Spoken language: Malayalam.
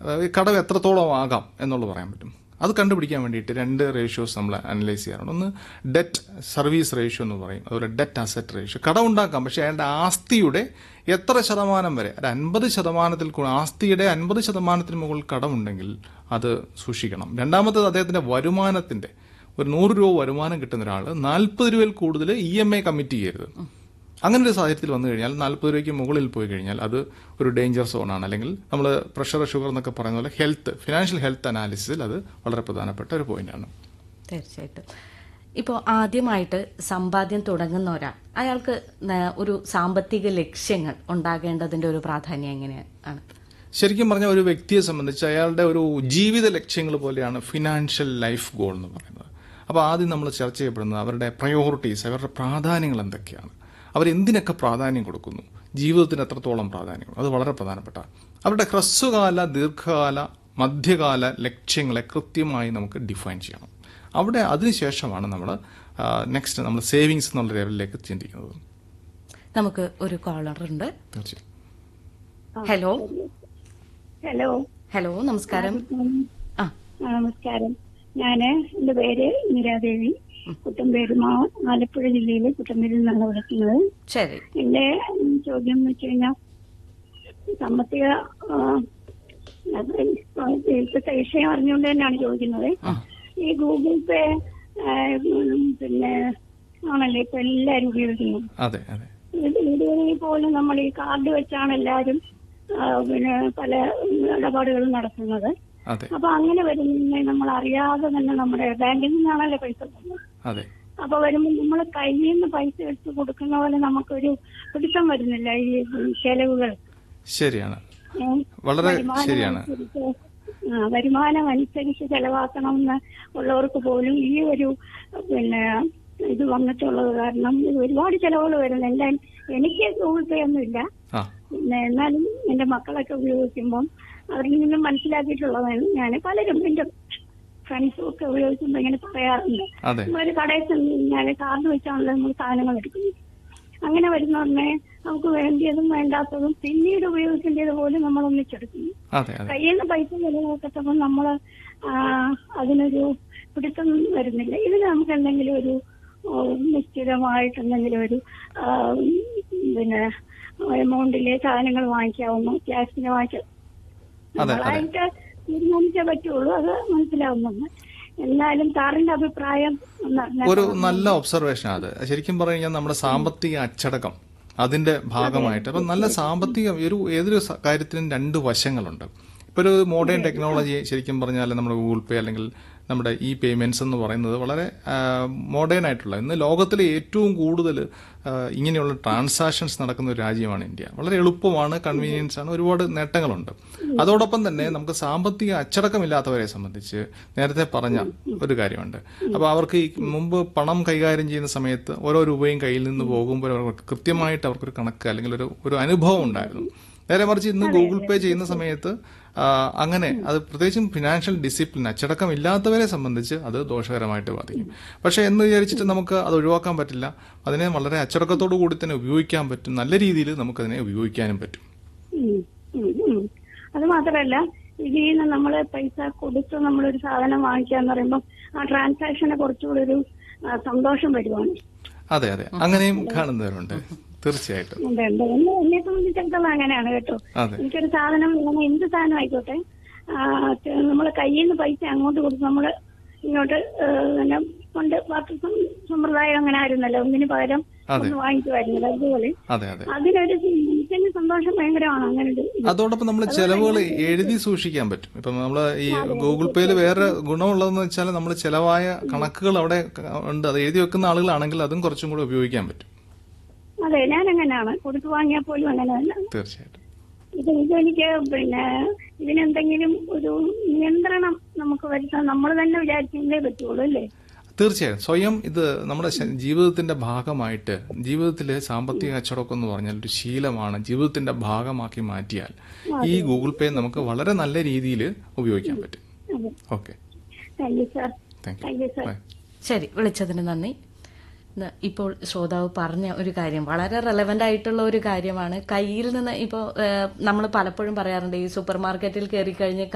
അതായത് കടം എത്രത്തോളം ആകാം എന്നുള്ളത് പറയാൻ പറ്റും അത് കണ്ടുപിടിക്കാൻ വേണ്ടിയിട്ട് രണ്ട് റേഷ്യോസ് നമ്മൾ അനലൈസ് ചെയ്യാറുണ്ട് ഒന്ന് ഡെറ്റ് സർവീസ് റേഷ്യോ എന്ന് പറയും അതുപോലെ ഡെറ്റ് അസറ്റ് റേഷ്യോ കടം ഉണ്ടാക്കാം പക്ഷേ അയാളുടെ ആസ്തിയുടെ എത്ര ശതമാനം വരെ ഒരു അൻപത് ശതമാനത്തിൽ കൂടുതൽ ആസ്തിയുടെ അൻപത് ശതമാനത്തിന് മുകളിൽ കടമുണ്ടെങ്കിൽ അത് സൂക്ഷിക്കണം രണ്ടാമത്തത് അദ്ദേഹത്തിന്റെ വരുമാനത്തിന്റെ ഒരു നൂറ് രൂപ വരുമാനം കിട്ടുന്ന ഒരാൾ നാൽപ്പത് രൂപയിൽ കൂടുതൽ ഇ എം ഐ കമ്മിറ്റ് ചെയ്യരുത് അങ്ങനെ ഒരു സാഹചര്യത്തിൽ വന്നു കഴിഞ്ഞാൽ നാൽപ്പത് രൂപയ്ക്ക് മുകളിൽ പോയി കഴിഞ്ഞാൽ അത് ഒരു ഡേഞ്ചർ സോണാണ് അല്ലെങ്കിൽ നമ്മൾ പ്രഷർ ഷുഗർ എന്നൊക്കെ പറയുന്ന പോലെ ഹെൽത്ത് ഫിനാൻഷ്യൽ ഹെൽത്ത് അനാലിസിസിൽ അത് വളരെ പ്രധാനപ്പെട്ട ഒരു പോയിന്റാണ് തീർച്ചയായിട്ടും ഇപ്പോൾ ആദ്യമായിട്ട് സമ്പാദ്യം തുടങ്ങുന്ന ഒരാൾ അയാൾക്ക് ന- ഒരു സാമ്പത്തിക ലക്ഷ്യങ്ങൾ ഉണ്ടാകേണ്ടതിന്റെ ഒരു പ്രാധാന്യം എങ്ങനെയാണ് ശരിക്കും പറഞ്ഞാൽ ഒരു വ്യക്തിയെ സംബന്ധിച്ച് അയാളുടെ ഒരു ജീവിത ലക്ഷ്യങ്ങൾ പോലെയാണ് ഫിനാൻഷ്യൽ ലൈഫ് ഗോൾ എന്ന് പറയുന്നത് അപ്പോൾ ആദ്യം നമ്മൾ ചർച്ച ചെയ്യപ്പെടുന്നത് അവരുടെ പ്രയോറിറ്റീസ് അവരുടെ പ്രാധാന്യങ്ങൾ എന്തൊക്കെയാണ് അവരെന്തിനൊക്കെ പ്രാധാന്യം കൊടുക്കുന്നു ജീവിതത്തിന് എത്രത്തോളം പ്രാധാന്യം അത് വളരെ പ്രധാനപ്പെട്ട അവരുടെ ഹ്രസ്വകാല ദീർഘകാല മധ്യകാല ലക്ഷ്യങ്ങളെ കൃത്യമായി നമുക്ക് ഡിഫൈൻ ചെയ്യണം അവിടെ അതിനുശേഷമാണ് നമ്മൾ നെക്സ്റ്റ് നമ്മൾ സേവിങ്സ് എന്നുള്ള ലെവലിലേക്ക് ചിന്തിക്കുന്നത് നമുക്ക് ഒരു കോളർ ഉണ്ട് തീർച്ചയായും ഹലോ ഹലോ ഹലോ നമസ്കാരം ആ ആ, നമസ്കാരം ഞാന് എന്റെ പേര് ഇന്ദിരാദേവി കുട്ടമ്പേരുമാ ആലപ്പുഴ ജില്ലയിലെ കുട്ടമ്പേരിൽ നിന്നാണ് വിളിക്കുന്നത് ശരി എന്റെ ഉം, ചോദ്യം എന്ന് വെച്ച് കഴിഞ്ഞാൽ സാമ്പത്തിക ആ, അത് ഇപ്പോഴത്തെ വിഷയം അറിഞ്ഞുകൊണ്ട് തന്നെയാണ് ചോദിക്കുന്നത് ഈ ഗൂഗിൾ പേ ആ, ഉം, പിന്നെ ആണല്ലോ ഇപ്പൊ എല്ലാരും ഉപയോഗിക്കുന്നത് അതെ അതെ ഇത് വീടുകളിൽ പോലും നമ്മൾ ഈ കാർഡ് വെച്ചാണ് എല്ലാവരും ആ, പിന്നെ പല ഇടപാടുകളും നടത്തുന്നത് അതെ അപ്പൊ അങ്ങനെ വരുന്ന നമ്മൾ അറിയാതെ തന്നെ നമ്മുടെ ബാങ്കിൽ നിന്നാണല്ലോ പൈസ പോകുന്നത് അതെ അപ്പൊ വരുമ്പോൾ നമ്മൾ കയ്യിൽ നിന്ന് പൈസ എടുത്ത് കൊടുക്കുന്ന പോലെ നമുക്കൊരു പിടുത്തം വരുന്നില്ല ഈ ചെലവുകൾ ശരിയാണ് ഏ? വളരെ വരുമാനം ശരിയാണ് അനുസരിച്ച് ആ, വരുമാനം അനുസരിച്ച് ചെലവാക്കണമെന്ന് ഉള്ളവർക്ക് പോലും ഈ ഒരു പിന്നെ ഇത് വന്നിട്ടുള്ളത് കാരണം ഇത് ഒരുപാട് ചെലവുകൾ വരുന്നു എന്റെ എനിക്ക് ഗൂഗിൾ പേ ഒന്നും ഇല്ല ആ പിന്നെ എന്നാലും എന്റെ മക്കളൊക്കെ ഉപയോഗിക്കുമ്പം അവരിൽ നിന്നും മനസ്സിലാക്കിയിട്ടുള്ളതാണ് ഞാൻ പലരും എന്റെ ഫ്രണ്ട്സും ഒക്കെ ഉപയോഗിക്കുമ്പോൾ ഇങ്ങനെ പറയാറുണ്ട് അതെ ഒരു കടയിൽ ചെന്ന് കഴിഞ്ഞാൽ കാർഡ് വെച്ചാണല്ലോ നമ്മൾ സാധനങ്ങൾ എടുക്കുന്നത് അങ്ങനെ വരുന്നോടനെ നമുക്ക് വേണ്ടിയതും വേണ്ടാത്തതും പിന്നീട് ഉപയോഗിക്കേണ്ടത് പോലും നമ്മൾ ഒന്നിച്ചെടുക്കുന്നു അതെ അതെ കയ്യിൽ നിന്ന് പൈസ ചെലവാക്കത്തപ്പോൾ നമ്മൾ അതിനൊരു പിടുത്തം വരുന്നില്ല ഇതിന് നമുക്ക് എന്തെങ്കിലും ഒരു ആ, നിശ്ചിതമായിട്ട് എന്തെങ്കിലും ഒരു ആ, പിന്നെ എമൗണ്ടിലെ സാധനങ്ങൾ വാങ്ങിക്കാവുന്നു ക്യാഷിന് വാങ്ങിക്കാം അതെ. നമ്മളായിട്ട് തീരുമാനിച്ചേ പറ്റുള്ളൂ അത് മനസ്സിലാവുന്നുണ്ട് എന്നാലും സാറിന്റെ അഭിപ്രായം ഒന്ന് ഒരു അറിഞ്ഞാൽ നല്ല ഒബ്സർവേഷൻ അത് ശരിക്കും പറഞ്ഞു കഴിഞ്ഞാൽ നമ്മുടെ സാമ്പത്തിക അച്ചടക്കം അതിന്റെ ഭാഗമായിട്ട് അപ്പം നല്ല സാമ്പത്തിക ഒരു ഏതൊരു സ- കാര്യത്തിനും രണ്ട് വശങ്ങളുണ്ട് ഇപ്പൊ ഒരു മോഡേൺ ടെക്നോളജി ശരിക്കും പറഞ്ഞാൽ നമ്മുടെ ഗൂഗിൾ പേ അല്ലെങ്കിൽ നമ്മുടെ ഈ പേയ്മെന്റ്സ് എന്ന് പറയുന്നത് വളരെ മോഡേൺ ആയിട്ടുള്ള ഇന്ന് ലോകത്തിലെ ഏറ്റവും കൂടുതൽ ആ, ഇങ്ങനെയുള്ള ട്രാൻസാക്ഷൻസ് നടക്കുന്ന ഒരു രാജ്യമാണ് ഇന്ത്യ വളരെ എളുപ്പമാണ് കൺവീനിയൻസ് ആണ് ഒരുപാട് നേട്ടങ്ങളുണ്ട് അതോടൊപ്പം തന്നെ നമുക്ക് സാമ്പത്തിക അച്ചടക്കമില്ലാത്തവരെ സംബന്ധിച്ച് നേരത്തെ പറഞ്ഞ ഒരു കാര്യമുണ്ട് അപ്പോൾ അവർക്ക് ഈ മുമ്പ് പണം കൈകാര്യം ചെയ്യുന്ന സമയത്ത് ഓരോ രൂപയും കയ്യിൽ നിന്ന് പോകുമ്പോൾ അവർക്ക് കൃത്യമായിട്ട് അവർക്കൊരു കണക്ക് അല്ലെങ്കിൽ ഒരു ഒരു അനുഭവം ഉണ്ടായിരുന്നു നേരെ മറിച്ച് ഇന്ന് ഗൂഗിൾ പേ ചെയ്യുന്ന സമയത്ത് ആ, അങ്ങനെ അത് പ്രത്യേകിച്ചും ഫിനാൻഷ്യൽ ഡിസിപ്ലിൻ അച്ചടക്കം ഇല്ലാത്തവരെ സംബന്ധിച്ച് അത് ദോഷകരമായിട്ട് ബാധിക്കും പക്ഷേ എന്ന് വിചാരിച്ചിട്ട് നമുക്ക് അത് ഒഴിവാക്കാൻ പറ്റില്ല അതിനെ വളരെ അച്ചടക്കത്തോടു കൂടി തന്നെ ഉപയോഗിക്കാൻ പറ്റും നല്ല രീതിയിൽ നമുക്കതിനെ ഉപയോഗിക്കാനും പറ്റും ഉം, ഉം, ഉം. അത് മാത്രമല്ല ഇതിൽ നിന്ന് നമ്മൾ പൈസ കൊടുത്ത് നമ്മളൊരു സാധനം വാങ്ങിക്കാന്ന് പറയുമ്പോൾ ആ ട്രാൻസാക്ഷനെ കുറച്ചുകൂടി ഒരു ആ, സന്തോഷം വരുവാണ് അതെ അതെ അതെ അങ്ങനെയും കാണുന്നവരുണ്ട് തീർച്ചയായിട്ടും ഉണ്ട്, ഉണ്ട്. എന്നെ എന്നെ സംബന്ധിച്ചിടത്തോളം അങ്ങനെയാണ് കേട്ടോ അതെ എനിക്കൊരു സാധനം വേണം എന്ത് സാധനം ആയിക്കോട്ടെ നമ്മൾ കയ്യിൽ നിന്ന് പൈസ അങ്ങോട്ട് കൊടുത്ത് നമ്മള് ഇങ്ങോട്ട് ആ, പിന്നെ പണ്ട് പാർട്ടി സമ്പ്രദായം അങ്ങനെ ആയിരുന്നല്ലോ ഒന്നിന് പകരം അതെ. ഒന്ന് വാങ്ങിക്കുമായിരുന്നല്ലോ അതുപോലെ അതെ അതെ അതിനൊരു ഇതിന് സന്തോഷം ഭയങ്കരമാണ് അങ്ങനെ ഒരു ഇത്. അതോടൊപ്പം നമ്മൾ ചെലവുകൾ എഴുതി സൂക്ഷിക്കാൻ പറ്റും ഇപ്പം നമ്മൾ ഈ ഗൂഗിൾ പേയിൽ വേറെ ഗുണമുള്ളതെന്ന് വെച്ചാൽ നമ്മൾ ചെലവായ കണക്കുകൾ അവിടെ ഉണ്ട് അത് എഴുതി വെക്കുന്ന ആളുകളാണെങ്കിൽ അതും കുറച്ചും കൂടെ ഉപയോഗിക്കാൻ പറ്റും അതെ ഞാൻ അങ്ങനെയാണ് കൊടുത്തു വാങ്ങിയാൽ പോലും അങ്ങനെ തന്നെ തീർച്ചയായിട്ടും ഇത് ഇതെനിക്ക് പിന്നെ ഇതിനെന്തെങ്കിലും ഒരു നിയന്ത്രണം നമുക്ക് വരുത്താൻ നമ്മൾ തന്നെ വിചാരിച്ചേ പറ്റുള്ളൂ അല്ലേ തീർച്ചയായും സ്വയം ഇത് നമ്മുടെ ശ- ജീവിതത്തിന്റെ ഭാഗമായിട്ട് ജീവിതത്തിലെ സാമ്പത്തിക കച്ചവടം എന്ന് പറഞ്ഞാൽ ഒരു ശീലമാണ് ജീവിതത്തിന്റെ ഭാഗമാക്കി മാറ്റിയാൽ ഈ ഗൂഗിൾ പേ നമുക്ക് വളരെ നല്ല രീതിയിൽ ഉപയോഗിക്കാൻ പറ്റും അതെ okay thank you sir thank thank you you sir bye ശരി വിളിച്ചതിന് നന്ദി ന- ഇപ്പോൾ ശ്രോതാവ് പറഞ്ഞ ഒരു കാര്യം വളരെ റെലവെന്റ് ആയിട്ടുള്ള ഒരു കാര്യമാണ് കയ്യിൽ നിന്ന് ഇപ്പോൾ നമ്മൾ പലപ്പോഴും പറയാറുണ്ട് ഈ സൂപ്പർ മാർക്കറ്റിൽ കയറി കഴിഞ്ഞ്